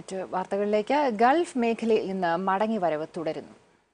മറ്റ് വാർത്തകളിലേക്ക് ഗൾഫ് മേഖലയിൽ നിന്ന് മടങ്ങി വരവ് തുടരുന്നു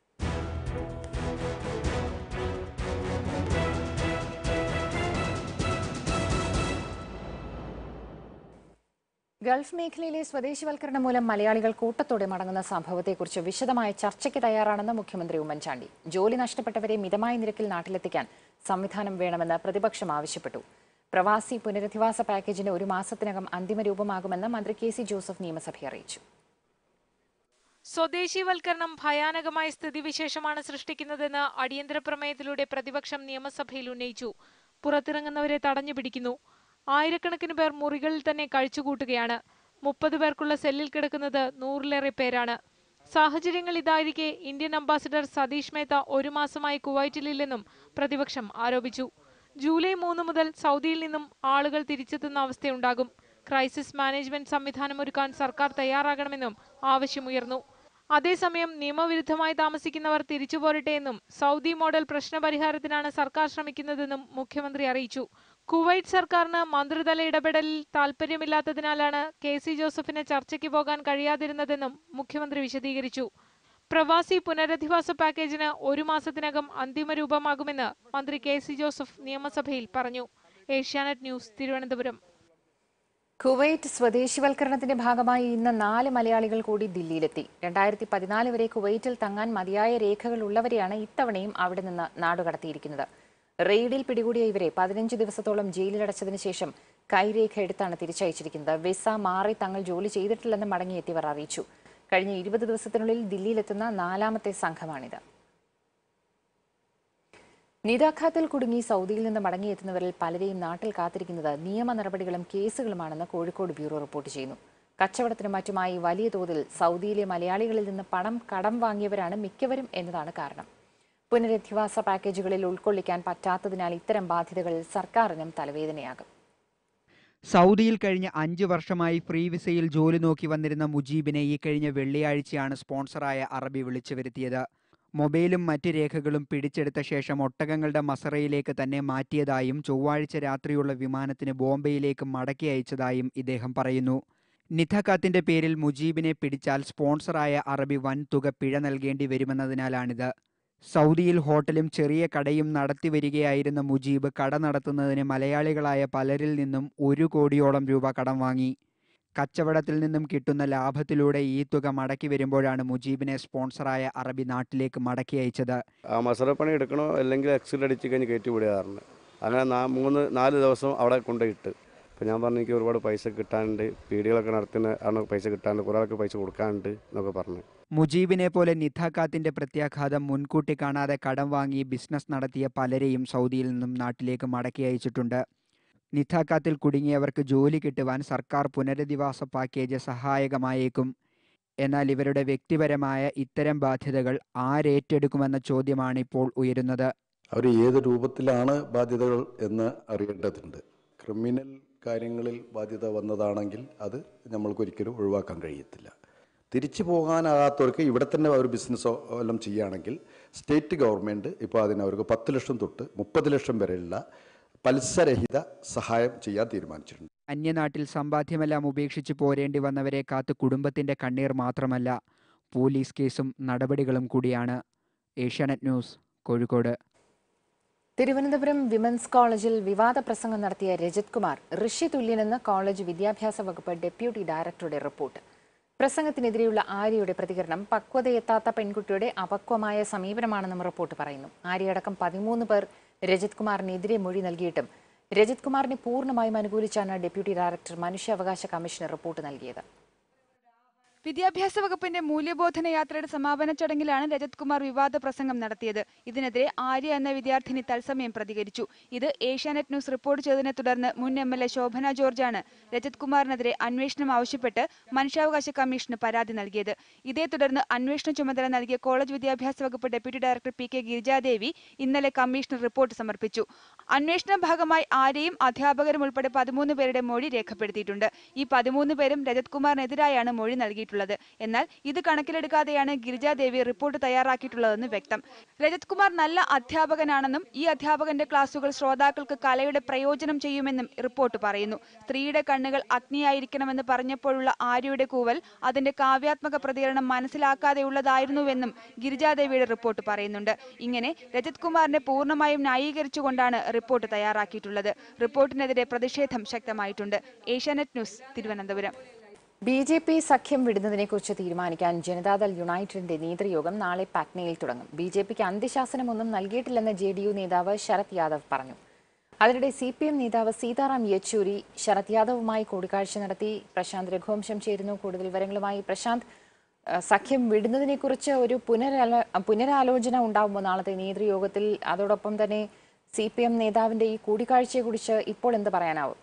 ഗൾഫ് മേഖലയിലെ സ്വദേശിവൽക്കരണം മൂലം മലയാളികൾ കൂട്ടത്തോടെ മടങ്ങുന്ന സംഭവത്തെക്കുറിച്ച് വിശദമായ ചർച്ചയ്ക്ക് തയ്യാറാണെന്ന് മുഖ്യമന്ത്രി ഉമ്മൻചാണ്ടി ജോലി നഷ്ടപ്പെട്ടവരെ മിതമായ നിരക്കിൽ നാട്ടിലെത്തിക്കാൻ സംവിധാനം വേണമെന്ന് പ്രതിപക്ഷം ആവശ്യപ്പെട്ടു പ്രവാസി പുനരധിവാസ പാക്കേജിന് ഒരു മാസത്തിനകം അന്തിമ രൂപമാകുമെന്ന് മന്ത്രി കെ സി ജോസഫ് നിയമസഭയെ അറിയിച്ചു സ്വദേശീവൽക്കരണം ഭയാനകമായ സ്ഥിതിവിശേഷമാണ് സൃഷ്ടിക്കുന്നതെന്ന് അടിയന്തര പ്രമേയത്തിലൂടെ പ്രതിപക്ഷം നിയമസഭയിൽ ഉന്നയിച്ചു പുറത്തിറങ്ങുന്നവരെ തടഞ്ഞു പിടിക്കുന്നു ആയിരക്കണക്കിന് പേർ മുറികളിൽ തന്നെ കഴിച്ചുകൂട്ടുകയാണ് മുപ്പത് പേർക്കുള്ള സെല്ലിൽ കിടക്കുന്നത് നൂറിലേറെ പേരാണ് സാഹചര്യങ്ങൾ ഇതായിരിക്കെ ഇന്ത്യൻ അംബാസിഡർ സതീഷ് മേത്ത ഒരു മാസമായി കുവൈറ്റിലില്ലെന്നും പ്രതിപക്ഷം ആരോപിച്ചു ജൂലൈ മൂന്ന് മുതൽ സൗദിയിൽ നിന്നും ആളുകൾ തിരിച്ചെത്തുന്ന അവസ്ഥയുണ്ടാകും ക്രൈസിസ് മാനേജ്മെന്റ് സംവിധാനം ഒരുക്കാൻ സർക്കാർ തയ്യാറാകണമെന്നും ആവശ്യമുയർന്നു അതേസമയം നിയമവിരുദ്ധമായി താമസിക്കുന്നവർ തിരിച്ചു പോരട്ടെ എന്നും സൗദി മോഡൽ പ്രശ്നപരിഹാരത്തിനാണ് സർക്കാർ ശ്രമിക്കുന്നതെന്നും മുഖ്യമന്ത്രി അറിയിച്ചു കുവൈറ്റ് സർക്കാരിന് മന്ത്രിതല ഇടപെടലിൽ താൽപര്യമില്ലാത്തതിനാലാണ് കെ സി ജോസഫിന് ചർച്ചയ്ക്ക് പോകാൻ കഴിയാതിരുന്നതെന്നും മുഖ്യമന്ത്രി വിശദീകരിച്ചു പ്രവാസി പുനരധിവാസ പാക്കേജിന് ഒരു മാസത്തിനകം അന്തിമ രൂപമാകുമെന്ന് മന്ത്രി കെ സി ജോസഫ് നിയമസഭയിൽ പറഞ്ഞു ഏഷ്യാനെറ്റ് ന്യൂസ് തിരുവനന്തപുരം കുവൈറ്റ് സ്വദേശിവൽക്കരണത്തിന്റെ ഭാഗമായി ഇന്ന് നാല് മലയാളികൾ കൂടി ദില്ലിയിലെത്തി രണ്ടായിരത്തി പതിനാല് വരെ കുവൈറ്റിൽ തങ്ങാൻ മതിയായ രേഖകൾ ഉള്ളവരെയാണ് ഇത്തവണയും അവിടെ നിന്ന് നാടുകടത്തിയിരിക്കുന്നത് റെയ്ഡിൽ പിടികൂടിയ ഇവരെ പതിനഞ്ച് ദിവസത്തോളം ജയിലിലടച്ചതിനു ശേഷം കൈരേഖ എടുത്താണ് തിരിച്ചയച്ചിരിക്കുന്നത് വിസ മാറി തങ്ങൾ ജോലി ചെയ്തിട്ടില്ലെന്ന് മടങ്ങിയെത്തിയവർ അറിയിച്ചു കഴിഞ്ഞ ഇരുപത് ദിവസത്തിനുള്ളിൽ ദില്ലിയിലെത്തുന്ന നാലാമത്തെ സംഘമാണിത് നിതാഖാത്തിൽ കുടുങ്ങി സൗദിയിൽ നിന്ന് മടങ്ങിയെത്തുന്നവരിൽ പലരെയും നാട്ടിൽ കാത്തിരിക്കുന്നത് നിയമ നടപടികളും കേസുകളുമാണെന്ന് കോഴിക്കോട് ബ്യൂറോ റിപ്പോർട്ട് ചെയ്യുന്നു കച്ചവടത്തിനും മറ്റുമായി വലിയ തോതിൽ സൗദിയിലെ മലയാളികളിൽ നിന്ന് പണം കടം വാങ്ങിയവരാണ് മിക്കവരും എന്നതാണ് കാരണം പുനരധിവാസ പാക്കേജുകളിൽ ഉൾക്കൊള്ളിക്കാൻ പറ്റാത്തതിനാൽ ഇത്തരം ബാധ്യതകൾ സർക്കാരിനും തലവേദനയാകും സൗദിയിൽ കഴിഞ്ഞ അഞ്ച് വർഷമായി ഫ്രീ വിസയിൽ ജോലി നോക്കി വന്നിരുന്ന മുജീബിനെ ഈ കഴിഞ്ഞ വെള്ളിയാഴ്ചയാണ് സ്പോൺസറായ അറബി വിളിച്ചു വരുത്തിയത് മൊബൈലും മറ്റ് രേഖകളും പിടിച്ചെടുത്ത ശേഷം ഒട്ടകങ്ങളുടെ മസറയിലേക്ക് തന്നെ മാറ്റിയതായും ചൊവ്വാഴ്ച രാത്രിയുള്ള വിമാനത്തിന് ബോംബെയിലേക്ക് മടക്കി അയച്ചതായും ഇദ്ദേഹം പറയുന്നു നിധക്കാത്തിന്റെ പേരിൽ മുജീബിനെ പിടിച്ചാൽ സ്പോൺസറായ അറബി വൻ തുക പിഴ നൽകേണ്ടി വരുമെന്നതിനാലാണിത് സൗദിയിൽ ഹോട്ടലും ചെറിയ കടയും നടത്തി വരികയായിരുന്ന മുജീബ് കട നടത്തുന്നതിന് മലയാളികളായ പലരിൽ നിന്നും ഒരു കോടിയോളം രൂപ കടം വാങ്ങി കച്ചവടത്തിൽ നിന്നും കിട്ടുന്ന ലാഭത്തിലൂടെ ഈ തുക മടക്കി വരുമ്പോഴാണ് മുജീബിനെ സ്പോൺസറായ അറബി നാട്ടിലേക്ക് മടക്കി അയച്ചത് ആ മസറപ്പണി എടുക്കണോ അല്ലെങ്കിൽ എക്സിൽ അടിച്ച് കഴിഞ്ഞ് കയറ്റി വിടുകയാറുണ്ട് അങ്ങനെ നാ മൂന്ന് നാല് ദിവസം അവിടെ കൊണ്ടുപോയിട്ട് അപ്പോൾ ഞാൻ പറഞ്ഞു എനിക്ക് ഒരുപാട് പൈസ കിട്ടാനുണ്ട് പീടികളൊക്കെ നടത്തുന്ന ആണ് പൈസ കിട്ടാനുണ്ട് കുറേ ആൾക്ക് പൈസ കൊടുക്കാനുണ്ട് എന്നൊക്കെ പറഞ്ഞു മുജീബിനെ പോലെ നിധാഖാത്തിന്റെ പ്രത്യാഘാതം മുൻകൂട്ടി കാണാതെ കടം വാങ്ങി ബിസിനസ് നടത്തിയ പലരെയും സൗദിയിൽ നിന്നും നാട്ടിലേക്ക് മടക്കി അയച്ചിട്ടുണ്ട് നിധാഖാത്തിൽ കുടുങ്ങിയവർക്ക് ജോലി കിട്ടുവാൻ സർക്കാർ പുനരധിവാസ പാക്കേജ് സഹായകമായേക്കും എന്നാൽ ഇവരുടെ വ്യക്തിപരമായ ഇത്തരം ബാധ്യതകൾ ആരേറ്റെടുക്കുമെന്ന ചോദ്യമാണ് ഇപ്പോൾ ഉയരുന്നത് അവർ ഏത് രൂപത്തിലാണ് ബാധ്യതകൾ എന്ന് അറിയേണ്ടതുണ്ട് ക്രിമിനൽ കാര്യങ്ങളിൽ ബാധ്യത വന്നതാണെങ്കിൽ അത് നമ്മൾക്കൊരിക്കലും ഒഴിവാക്കാൻ കഴിയത്തില്ല തിരിച്ചു പോകാനാകാത്തവർക്ക് ഇവിടെ തന്നെ ഒരു ബിസിനസ്സോ എല്ലാം ചെയ്യുകയാണെങ്കിൽ സ്റ്റേറ്റ് ഗവൺമെൻറ് ഇപ്പോൾ അതിന് അവർക്ക് പത്ത് ലക്ഷം തൊട്ട് മുപ്പത് ലക്ഷം വരെയുള്ള പലിശരഹിത സഹായം ചെയ്യാൻ തീരുമാനിച്ചിട്ടുണ്ട് അന്യനാട്ടിൽ സമ്പാദ്യമെല്ലാം ഉപേക്ഷിച്ച് പോരേണ്ടി വന്നവരെ കാത്ത് കുടുംബത്തിന്റെ കണ്ണീർ മാത്രമല്ല പോലീസ് കേസും നടപടികളും കൂടിയാണ് ഏഷ്യാനെറ്റ് ന്യൂസ് കോഴിക്കോട് തിരുവനന്തപുരം വിമൻസ് കോളേജിൽ വിവാദ പ്രസംഗം നടത്തിയ രജത് കുമാർ ഋഷി തുല്യനെന്ന് കോളേജ് വിദ്യാഭ്യാസ വകുപ്പ് ഡെപ്യൂട്ടി ഡയറക്ടറുടെ റിപ്പോർട്ട് പ്രസംഗത്തിനെതിരെയുള്ള ആര്യയുടെ പ്രതികരണം പക്വതയെത്താത്ത പെൺകുട്ടിയുടെ അപക്വമായ സമീപനമാണെന്നും റിപ്പോർട്ട് പറയുന്നു ആര്യയടക്കം പതിമൂന്ന് പേർ രജത് കുമാറിനെതിരെ മൊഴി നൽകിയിട്ടും രജത് കുമാറിനെ പൂർണ്ണമായും അനുകൂലിച്ചാണ് ഡെപ്യൂട്ടി ഡയറക്ടർ മനുഷ്യാവകാശ കമ്മീഷന് റിപ്പോർട്ട് നൽകിയത് വിദ്യാഭ്യാസ വകുപ്പിന്റെ മൂല്യബോധന യാത്രയുടെ സമാപന ചടങ്ങിലാണ് രജത് കുമാർ വിവാദ പ്രസംഗം നടത്തിയത് ഇതിനെതിരെ ആര്യ എന്ന വിദ്യാർത്ഥിനി തത്സമയം പ്രതികരിച്ചു ഇത് ഏഷ്യാനെറ്റ് ന്യൂസ് റിപ്പോർട്ട് ചെയ്തതിനെ തുടർന്ന് മുൻ എം എൽ എ ശോഭന ജോർജാണ് രജത് കുമാറിനെതിരെ അന്വേഷണം ആവശ്യപ്പെട്ട് മനുഷ്യാവകാശ കമ്മീഷന് പരാതി നൽകിയത് ഇതേ തുടർന്ന് അന്വേഷണ ചുമതല നൽകിയ കോളേജ് വിദ്യാഭ്യാസ വകുപ്പ് deputy director P K Girijadevi ഇന്നലെ കമ്മീഷന് റിപ്പോർട്ട് സമർപ്പിച്ചു അന്വേഷണ ഭാഗമായി ആരെയും അധ്യാപകരും ഉൾപ്പെടെ പതിമൂന്ന് പേരുടെ മൊഴി രേഖപ്പെടുത്തിയിട്ടുണ്ട് ഈ പതിമൂന്ന് പേരും രജത് കുമാറിനെതിരായാണ് മൊഴി നൽകിയിട്ടുള്ളത് നൽകിയിട്ടുള്ളത് എന്നാൽ ഇത് കണക്കിലെടുക്കാതെയാണ് ഗിരിജാദേവി റിപ്പോർട്ട് തയ്യാറാക്കിയിട്ടുള്ളതെന്ന് വ്യക്തം രജത് കുമാർ നല്ല അധ്യാപകനാണെന്നും ഈ അധ്യാപകന്റെ ക്ലാസുകൾ ശ്രോതാക്കൾക്ക് കലയുടെ പ്രയോജനം ചെയ്യുമെന്നും റിപ്പോർട്ട് പറയുന്നു സ്ത്രീയുടെ കണ്ണുകൾ അഗ്നിയായിരിക്കണമെന്ന് പറഞ്ഞപ്പോഴുള്ള ആര്യയുടെ കൂവൽ അതിന്റെ കാവ്യാത്മക പ്രതികരണം മനസ്സിലാക്കാതെയുള്ളതായിരുന്നുവെന്നും ഗിരിജാദേവിയുടെ റിപ്പോർട്ട് പറയുന്നുണ്ട് ഇങ്ങനെ രജത് കുമാറിനെ പൂർണ്ണമായും ന്യായീകരിച്ചുകൊണ്ടാണ് റിപ്പോർട്ട് തയ്യാറാക്കിയിട്ടുള്ളത് റിപ്പോർട്ടിനെതിരെ പ്രതിഷേധം ശക്തമായിട്ടുണ്ട് Asianet News Thiruvananthapuram B J P സഖ്യം വിടുന്നതിനെക്കുറിച്ച് തീരുമാനിക്കാൻ ജനതാദൾ യുണൈറ്റഡിന്റെ നേതൃയോഗം നാളെ പാറ്റ്നയിൽ തുടങ്ങും ബി ജെ പിക്ക് അന്ത്യശാസനമൊന്നും നൽകിയിട്ടില്ലെന്ന് ജെ ഡി യു നേതാവ് ശരത് യാദവ് പറഞ്ഞു അതിനിടെ സി പി എം നേതാവ് സീതാറാം യെച്ചൂരി ശരത് യാദവുമായി കൂടിക്കാഴ്ച നടത്തി പ്രശാന്ത് രഘുവംശം ചേരുന്നു കൂടുതൽ വിവരങ്ങളുമായി പ്രശാന്ത് ഏഹ് സഖ്യം വിടുന്നതിനെക്കുറിച്ച് ഒരു പുനരാലോ പുനരാലോചന ഉണ്ടാവുമ്പോൾ നാളത്തെ നേതൃയോഗത്തിൽ അതോടൊപ്പം തന്നെ സി പി എം നേതാവിന്റെ ഈ കൂടിക്കാഴ്ചയെക്കുറിച്ച് ഇപ്പോൾ എന്ത് പറയാനാവും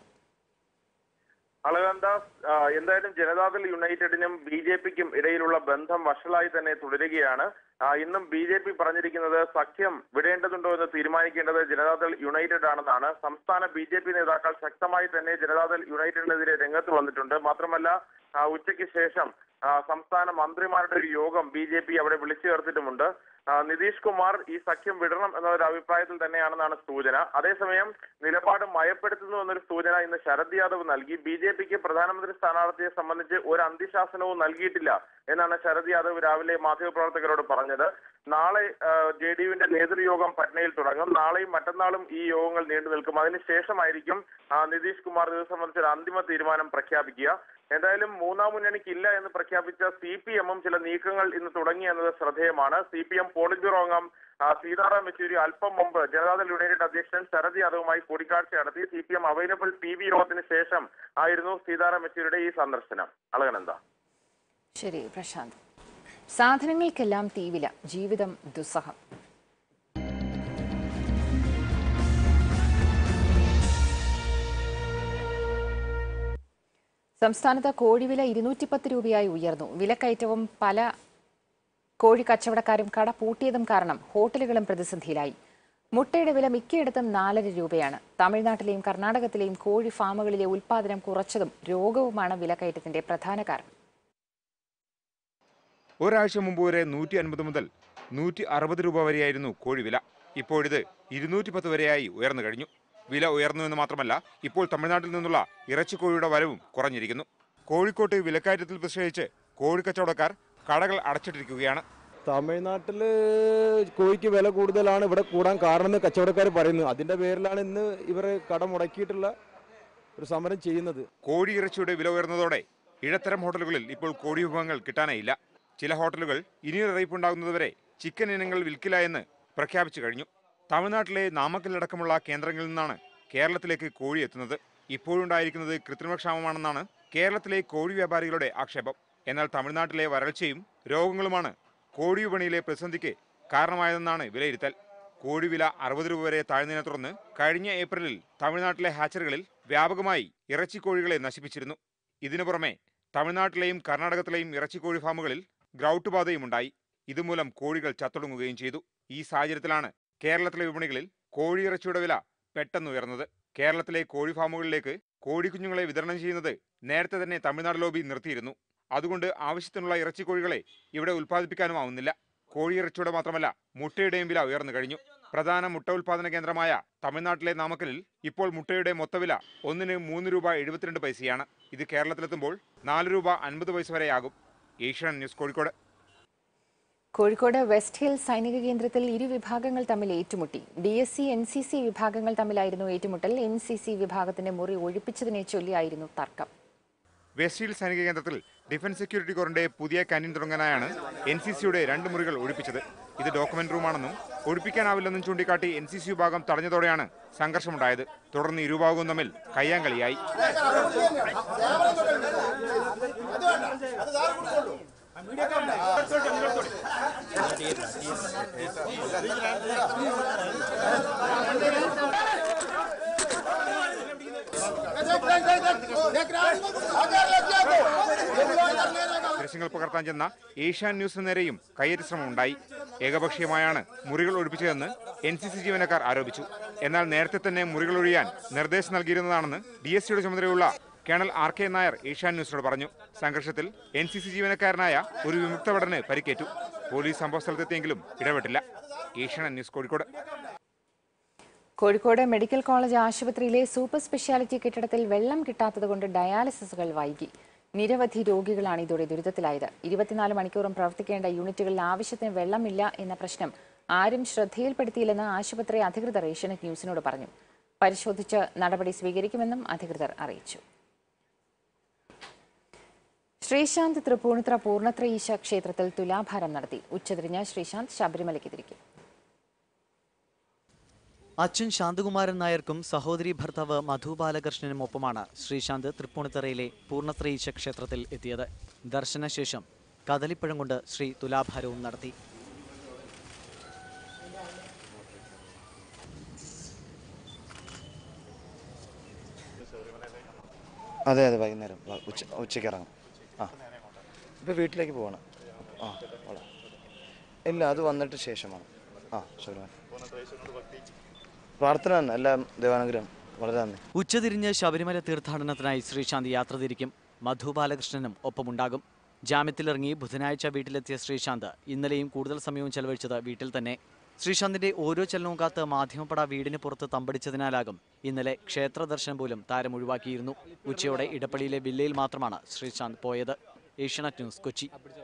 അളകന്ദാസ് ആ, എന്തായാലും ജനതാദൾ യുണൈറ്റഡിനും ബി ജെ പിക്കും ഇടയിലുള്ള ബന്ധം വഷളായി തന്നെ തുടരുകയാണ് ആ, ഇന്നും ബി ജെ പി പറഞ്ഞിരിക്കുന്നത് സഖ്യം വിടേണ്ടതുണ്ടോ എന്ന് തീരുമാനിക്കേണ്ടത് ജനതാദൾ യുണൈറ്റഡ് ആണെന്നാണ് സംസ്ഥാന ബി ജെ പി നേതാക്കൾ ശക്തമായി തന്നെ ജനതാദൾ യുണൈറ്റഡിനെതിരെ രംഗത്ത് വന്നിട്ടുണ്ട് മാത്രമല്ല ആ, ഉച്ചയ്ക്ക് ശേഷം ആ, സംസ്ഥാന മന്ത്രിമാരുടെ ഒരു യോഗം ബി ജെ പി അവിടെ വിളിച്ചു ചേർത്തിട്ടുമുണ്ട് ആ, നിതീഷ് കുമാർ ഈ സഖ്യം വിടണം എന്നൊരു അഭിപ്രായത്തിൽ തന്നെയാണെന്നാണ് സൂചന അതേസമയം നിലപാട് മയപ്പെടുത്തുന്നു എന്നൊരു സൂചന ഇന്ന് ശരത് യാദവ് നൽകി ബി ജെ പിക്ക് പ്രധാനമന്ത്രി സ്ഥാനാർത്ഥിയെ സംബന്ധിച്ച് ഒരു അന്ത്യശാസനവും നൽകിയിട്ടില്ല എന്നാണ് ശരത് യാദവ് രാവിലെ മാധ്യമപ്രവർത്തകരോട് പറഞ്ഞത് നാളെ ജെ ഡി യുവിന്റെ നേതൃയോഗം പട്നയിൽ തുടങ്ങും നാളെയും മറ്റന്നാളും ഈ യോഗങ്ങൾ നീണ്ടു നിൽക്കും അതിനുശേഷമായിരിക്കും ആ, നിതീഷ് കുമാർ ഇത് സംബന്ധിച്ച് ഒരു അന്തിമ തീരുമാനം പ്രഖ്യാപിക്കുക എന്തായാലും മൂന്നാം മുന്നണിക്കില്ല എന്ന് പ്രഖ്യാപിച്ച സി പി എമ്മും ചില നീക്കങ്ങൾ ഇന്ന് തുടങ്ങി എന്നത് ശ്രദ്ധേയമാണ് C P M politburo അംഗം ആ, സീതാറാം യെച്ചൂരി അല്പം മുമ്പ് ജനതാദൾ യുണൈറ്റഡ് അധ്യക്ഷൻ ശരത് യാദവുമായി കൂടിക്കാഴ്ച നടത്തി C P M available P V യോഗത്തിന് ശേഷം ആയിരുന്നു സീതാറാം യെച്ചൂരിയുടെ ഈ സന്ദർശനം അളകനന്ദ ശരി പ്രശാന്ത് സാധനങ്ങൾക്കെല്ലാം തീവില ജീവിതം ദുസ്സഹം സംസ്ഥാനത്ത് കോഴിവില ഇരുന്നൂറ്റി പത്ത് രൂപയായി ഉയർന്നു വിലക്കയറ്റവും പല കോഴി കച്ചവടക്കാരും കട പൂട്ടിയതും കാരണം ഹോട്ടലുകളും പ്രതിസന്ധിയിലായി മുട്ടയുടെ വില മിക്കയിടത്തും നാലര രൂപയാണ് തമിഴ്നാട്ടിലെയും കർണാടകത്തിലെയും കോഴി ഫാമുകളിലെ ഉൽപ്പാദനം കുറച്ചതും രോഗവുമാണ് വിലക്കയറ്റത്തിന്റെ പ്രധാന കാരണം ഒരാഴ്ച മുമ്പ് വരെ നൂറ്റി അൻപത് മുതൽ നൂറ്റി അറുപത് രൂപ വരെയായിരുന്നു കോഴിവില ഇപ്പോഴിത് ഇരുന്നൂറ്റി പത്ത് വരെയായി ഉയർന്നു കഴിഞ്ഞു വില ഉയർന്നു എന്ന് മാത്രമല്ല ഇപ്പോൾ തമിഴ്നാട്ടിൽ നിന്നുള്ള ഇറച്ചിക്കോഴിയുടെ വരവും കുറഞ്ഞിരിക്കുന്നു കോഴിക്കോട്ട് വിലക്കയറ്റത്തിൽ പ്രതിഷേധിച്ച് കോഴിക്കച്ചവടക്കാർ കടകൾ അടച്ചിട്ടിരിക്കുകയാണ് തമിഴ്നാട്ടിൽ കോഴിക്ക് വില കൂടുതലാണ് ഇവിടെ കൂടാൻ കാരണമെന്ന് കച്ചവടക്കാർ പറയുന്നു അതിന്റെ പേരിലാണ് ഇന്ന് ഇവർ കട മുടക്കിയിട്ടുള്ള ഒരു സമരം ചെയ്യുന്നത് കോഴി ഇറച്ചിയുടെ വില ഉയർന്നതോടെ ഇടത്തരം ഹോട്ടലുകളിൽ ഇപ്പോൾ കോഴി വിഭവങ്ങൾ കിട്ടാനായില്ല ചില ഹോട്ടലുകൾ ഇനിയൊരു അറിയിപ്പുണ്ടാകുന്നതുവരെ ചിക്കൻ ഇനങ്ങൾ വിൽക്കില്ല എന്ന് പ്രഖ്യാപിച്ചു കഴിഞ്ഞു തമിഴ്നാട്ടിലെ നാമക്കലടക്കമുള്ള കേന്ദ്രങ്ങളിൽ നിന്നാണ് കേരളത്തിലേക്ക് കോഴി എത്തുന്നത് ഇപ്പോഴുണ്ടായിരിക്കുന്നത് കൃത്രിമക്ഷാമമാണെന്നാണ് കേരളത്തിലെ കോഴി വ്യാപാരികളുടെ ആക്ഷേപം എന്നാൽ തമിഴ്നാട്ടിലെ വരൾച്ചയും രോഗങ്ങളുമാണ് കോഴി വിപണിയിലെ പ്രതിസന്ധിക്ക് കാരണമായതെന്നാണ് വിലയിരുത്തൽ കോഴിവില അറുപത് രൂപ വരെ താഴ്ന്നതിനെ തുടർന്ന് കഴിഞ്ഞ ഏപ്രിലിൽ തമിഴ്നാട്ടിലെ ഹാച്ചറികളിൽ വ്യാപകമായി ഇറച്ചിക്കോഴികളെ നശിപ്പിച്ചിരുന്നു ഇതിനു പുറമെ തമിഴ്നാട്ടിലെയും കർണാടകത്തിലെയും ഇറച്ചിക്കോഴി ഫാമുകളിൽ ഗ്രൗട്ട് ബാധയും ഉണ്ടായി ഇതുമൂലം കോഴികൾ ചത്തൊടുങ്ങുകയും ചെയ്തു ഈ സാഹചര്യത്തിലാണ് കേരളത്തിലെ വിപണികളിൽ കോഴിയിറച്ചിയുടെ വില പെട്ടെന്ന് ഉയർന്നത് കേരളത്തിലെ കോഴി ഫാമുകളിലേക്ക് കോഴിക്കുഞ്ഞുങ്ങളെ വിതരണം ചെയ്യുന്നത് നേരത്തെ തന്നെ തമിഴ്നാട് ലോബി നിർത്തിയിരുന്നു അതുകൊണ്ട് ആവശ്യത്തിനുള്ള ഇറച്ചിക്കോഴികളെ ഇവിടെ ഉൽപ്പാദിപ്പിക്കാനുമാവുന്നില്ല കോഴിയിറച്ചിയുടെ മാത്രമല്ല മുട്ടയുടെയും വില ഉയർന്നു കഴിഞ്ഞു പ്രധാന മുട്ട ഉൽപാദന കേന്ദ്രമായ തമിഴ്നാട്ടിലെ നാമക്കലിൽ ഇപ്പോൾ മുട്ടയുടെ മൊത്തവില ഒന്നിന് മൂന്ന് രൂപ എഴുപത്തിരണ്ട് പൈസയാണ് ഇത് കേരളത്തിലെത്തുമ്പോൾ നാല് രൂപ അൻപത് പൈസ വരെയാകും Asian News Kozhikode Kozhikode West Hill സൈനിക കേന്ദ്രത്തിൽ ഇരു വിഭാഗങ്ങൾ തമ്മിൽ ഏറ്റുമുട്ടി D S C N C C വിഭാഗങ്ങൾ തമ്മിലായിരുന്നു ഏറ്റുമുട്ടൽ എൻ സി സി വിഭാഗത്തിന്റെ മുറി ഒഴിപ്പിച്ചതിനെ ചൊല്ലിയായിരുന്നു തർക്കം വെസ്റ്റ് ഹിൽ സൈനിക കേന്ദ്രത്തിൽ ഡിഫൻസ് സെക്യൂരിറ്റി കോറിന്റെ പുതിയ കാന്റീൻ തുടങ്ങാനായാണ് എൻ സി സിയുടെ രണ്ട് മുറികൾ ഒഴിപ്പിച്ചത് ഇത് ഡോക്യുമെന്റ് റൂമാണെന്നും ഒഴിപ്പിക്കാനാവില്ലെന്നും ചൂണ്ടിക്കാട്ടി എൻ സി സി വിഭാഗം തടഞ്ഞതോടെയാണ് സംഘർഷമുണ്ടായത് തുടർന്ന് ഇരുഭാഗവും തമ്മിൽ കയ്യാങ്കളിയായി ദൃശ്യങ്ങൾ പകർത്താൻ ചെന്ന ഏഷ്യാൻ ന്യൂസിന് നേരെയും കയ്യേറ്റ ശ്രമമുണ്ടായി ഏകപക്ഷീയമായാണ് മുറികൾ ഒഴിപ്പിച്ചതെന്ന് എൻ സി സി ജീവനക്കാർ ആരോപിച്ചു എന്നാൽ നേരത്തെ തന്നെ മുറികൾ ഒഴിയാൻ നിർദ്ദേശം നൽകിയിരുന്നതാണെന്ന് ഡി എസ് സിയുടെ ചുമതലയുള്ള colonel R K Nair Asian ന്യൂസിനോട് പറഞ്ഞു സംഘർഷത്തിൽ എൻ സി സി ജീവനക്കാരനായ ഒരു വിമുക്ത ഭടന് പരിക്കേറ്റു പോലീസ് സംഭവസ്ഥലത്തെത്തിയെങ്കിലും ഇടപെട്ടില്ല Asianet News Kozhikode Kozhikode medical college ആശുപത്രിയിലെ സൂപ്പർ സ്പെഷ്യാലിറ്റി കെട്ടിടത്തിൽ വെള്ളം കിട്ടാത്തതുകൊണ്ട് ഡയാലിസിസുകൾ വൈകി നിരവധി രോഗികളാണ് ഇതോടെ ദുരിതത്തിലായത് ഇരുപത്തിനാല് മണിക്കൂറും പ്രവർത്തിക്കേണ്ട യൂണിറ്റുകളിൽ ആവശ്യത്തിന് വെള്ളമില്ല എന്ന പ്രശ്നം ആരും ശ്രദ്ധയിൽപ്പെടുത്തിയില്ലെന്ന് ആശുപത്രി അധികൃതർ ഏഷ്യനെറ്റ് ന്യൂസിനോട് പറഞ്ഞു പരിശോധിച്ച് നടപടി സ്വീകരിക്കുമെന്നും അധികൃതർ അറിയിച്ചു ശ്രീശാന്ത് തൃപ്പൂണിത്ര പൂർണ്ണത്ര ഈശ ക്ഷേത്രത്തിൽ തുലാഭാരം നടത്തി ഉച്ചതിരിഞ്ഞ് ശ്രീശാന്ത് ശബരിമലയ്ക്ക് തിരിക്കും അച്ഛൻ ശാന്തകുമാരൻ നായർക്കും സഹോദരി ഭർത്താവ് മധു ബാലകൃഷ്ണനും ഒപ്പമാണ് ശ്രീശാന്ത് തൃപ്പൂണിത്തറയിലെ പൂർണ്ണത്രയീശ ക്ഷേത്രത്തിൽ എത്തിയത് ദർശനശേഷം കദളിപ്പഴം കൊണ്ട് ശ്രീ തുലാഭാരവും നടത്തി അതെ അതെ വൈകുന്നേരം വ- ഉച്ച ഉച്ചയ്ക്ക് ഇറങ്ങും ആ ഇപ്പോൾ വീട്ടിലേക്ക് പോവാണ് ആ കൊള്ളാം ഇല്ല അത് വന്നിട്ട് ശേഷമാണ് ആ ശബരിമല പ്രാർത്ഥന തന്നെ എല്ലാം ദൈവാനുഗ്രഹം വളരെ നന്ദി ഉച്ചതിരിഞ്ഞ് ശബരിമല തീർത്ഥാടനത്തിനായി ശ്രീശാന്ത് യാത്ര തിരിക്കും മധു ബാലകൃഷ്ണനും ഒപ്പമുണ്ടാകും ജാമ്യത്തിലിറങ്ങി ബുധനാഴ്ച വീട്ടിലെത്തിയ ശ്രീശാന്ത് ഇന്നലെയും കൂടുതൽ സമയവും ചെലവഴിച്ചത് വീട്ടിൽ തന്നെ ശ്രീശാന്തിന്റെ ഓരോ ചലനവും കാത്ത് മാധ്യമപ്പട വീടിന് പുറത്ത് തമ്പടിച്ചതിനാലാകും ഇന്നലെ ക്ഷേത്ര ദർശനം പോലും താരം ഒഴിവാക്കിയിരുന്നു ഉച്ചയോടെ ഇടപ്പള്ളിയിലെ വില്ലയിൽ മാത്രമാണ് ശ്രീശാന്ത് പോയത് ഏഷ്യാനെറ്റ് ന്യൂസ് കൊച്ചി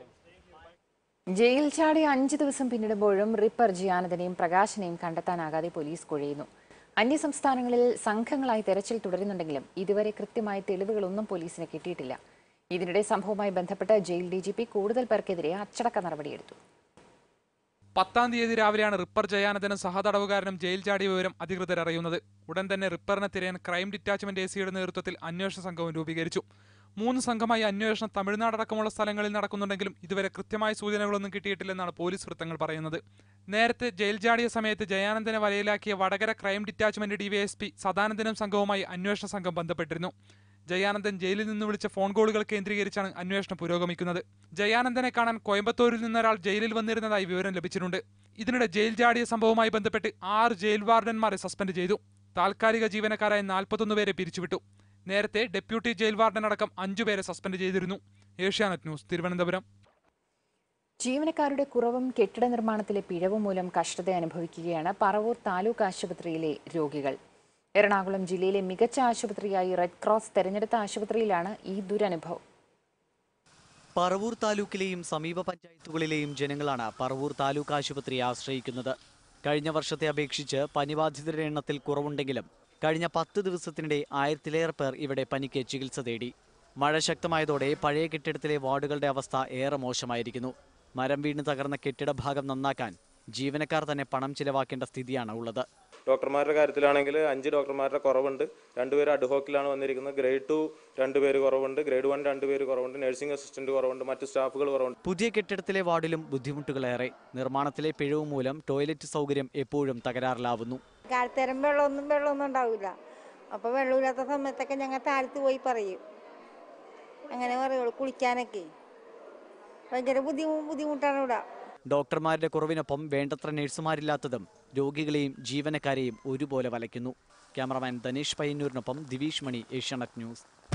ജയിൽ ചാടി അഞ്ച് ദിവസം പിന്നിടുമ്പോഴും റിപ്പർ ജിയാനന്ദനെയും പ്രകാശനെയും കണ്ടെത്താനാകാതെ പോലീസ് കുഴയുന്നു അന്യസംസ്ഥാനങ്ങളിൽ സംഘങ്ങളായി തെരച്ചിൽ തുടരുന്നുണ്ടെങ്കിലും ഇതുവരെ കൃത്യമായ തെളിവുകളൊന്നും പോലീസിന് കിട്ടിയിട്ടില്ല ഇതിനിടെ സംഭവവുമായി ബന്ധപ്പെട്ട് ജയിൽ ഡി ജി പി കൂടുതൽ പേർക്കെതിരെ അച്ചടക്ക നടപടിയെടുത്തു പത്താം തീയതി രാവിലെയാണ് റിപ്പർ ജയാനന്ദനും സഹതടവുകാരനും ജയിൽ ചാടിയ വിവരം അധികൃതർ അറിയുന്നത് ഉടൻ തന്നെ റിപ്പറിനെ തിരയാൻ ക്രൈം ഡിറ്റാച്ച്മെന്റ് എ സിയുടെ നേതൃത്വത്തിൽ അന്വേഷണ സംഘവും രൂപീകരിച്ചു മൂന്ന് സംഘമായി അന്വേഷണം തമിഴ്നാടടക്കമുള്ള സ്ഥലങ്ങളിൽ നടക്കുന്നുണ്ടെങ്കിലും ഇതുവരെ കൃത്യമായ സൂചനകളൊന്നും കിട്ടിയിട്ടില്ലെന്നാണ് പോലീസ് വൃത്തങ്ങൾ പറയുന്നത് നേരത്തെ ജയിൽ ചാടിയ സമയത്ത് ജയാനന്ദനെ വലയിലാക്കിയ വടകര ക്രൈം ഡിറ്റാച്ച്മെന്റ് ഡിവൈഎസ്പി സദാനന്ദനും സംഘവുമായി അന്വേഷണ സംഘം ബന്ധപ്പെട്ടിരുന്നു ജയാനന്ദൻ ജയിലിൽ നിന്ന് വിളിച്ച ഫോൺ കോളുകൾ കേന്ദ്രീകരിച്ചാണ് അന്വേഷണം പുരോഗമിക്കുന്നത് ജയാനന്ദനെ കാണാൻ കോയമ്പത്തൂരിൽ നിന്നൊരാൾ ജയിലിൽ വന്നിരുന്നതായി വിവരം ലഭിച്ചിട്ടുണ്ട് ഇതിനിടെ ജയിൽ ചാടിയ സംഭവവുമായി ബന്ധപ്പെട്ട് ആറ് ജയിൽ വാർഡന്മാരെ സസ്പെൻഡ് ചെയ്തു താൽക്കാലിക ജീവനക്കാരായ നാൽപ്പത്തൊന്ന് പേരെ പിരിച്ചുവിട്ടു നേരത്തെ ഡെപ്യൂട്ടി ജയിൽ വാർഡൻ അടക്കം അഞ്ചുപേരെ സസ്പെൻഡ് ചെയ്തിരുന്നു ഏഷ്യാനെറ്റ് ന്യൂസ് തിരുവനന്തപുരം ജീവനക്കാരുടെ കുറവും കെട്ടിട നിർമ്മാണത്തിലെ പിഴവും മൂലം കഷ്ടത അനുഭവിക്കുകയാണ് പറവൂർ താലൂക്ക് ആശുപത്രിയിലെ രോഗികൾ എറണാകുളം ജില്ലയിലെ മികച്ച ആശുപത്രിയായി റെഡ് ക്രോസ് തെരഞ്ഞെടുത്ത ആശുപത്രിയിലാണ് ഈ ദുരനുഭവം പറവൂർ താലൂക്കിലെയും സമീപ പഞ്ചായത്തുകളിലെയും ജനങ്ങളാണ് പറവൂർ താലൂക്ക് ആശുപത്രിയെ ആശ്രയിക്കുന്നത് കഴിഞ്ഞ വർഷത്തെ അപേക്ഷിച്ച് പനിബാധിതരുടെ എണ്ണത്തിൽ കുറവുണ്ടെങ്കിലും കഴിഞ്ഞ പത്ത് ദിവസത്തിനിടെ ആയിരത്തിലേറെ പേർ ഇവിടെ പനിക്ക് ചികിത്സ തേടി മഴ ശക്തമായതോടെ പഴയ കെട്ടിടത്തിലെ വാർഡുകളുടെ അവസ്ഥ ഏറെ മോശമായിരിക്കുന്നു മരം വീണ് തകർന്ന കെട്ടിട ഭാഗം നന്നാക്കാൻ ജീവനക്കാർ തന്നെ പണം ചിലവാക്കേണ്ട സ്ഥിതിയാണ് ഉള്ളത് ഡോക്ടർമാരുടെ കാര്യത്തിലാണെങ്കിൽ അഞ്ച് ഡോക്ടർമാരുടെ കുറവുണ്ട് രണ്ടുപേര് അഡ്ഹോക്കിലാണ് വന്നിരിക്കുന്നത് ഗ്രേഡ് ടു രണ്ടുപേര് കുറവുണ്ട് ഗ്രേഡ് വൺ രണ്ടുപേര് കുറവുണ്ട് നഴ്സിംഗ് അസിസ്റ്റന്റ് കുറവുണ്ട് മറ്റ് സ്റ്റാഫുകൾ കുറവുണ്ട് പുതിയ കെട്ടിടത്തിലെ വാർഡിലും ബുദ്ധിമുട്ടുകളേറെ നിർമ്മാണത്തിലെ പിഴവ് മൂലം ടോയ്ലറ്റ് സൗകര്യം എപ്പോഴും തകരാറിലാവുന്നു കാലത്തേരം വെള്ളമൊന്നും വെള്ളമൊന്നും ഉണ്ടാവില്ല അപ്പോൾ വെള്ളമില്ലാത്ത സമയത്തൊക്കെ ഞങ്ങൾ താഴത്ത് പോയി പറയും അങ്ങനെ പറയുള്ളൂ കുളിക്കാനൊക്കെ ഭയങ്കര ബുദ്ധിമു ബുദ്ധിമുട്ടാണ് ഇവിടെ ഡോക്ടർമാരുടെ കുറവിനൊപ്പം വേണ്ടത്ര നഴ്സുമാരില്ലാത്തതും രോഗികളെയും ജീവനക്കാരെയും ഒരുപോലെ വലയ്ക്കുന്നു ക്യാമറമാൻ ധനേഷ് പയ്യന്നൂരിനൊപ്പം ദിവീഷ് മണി ഏഷ്യാനെറ്റ് ന്യൂസ്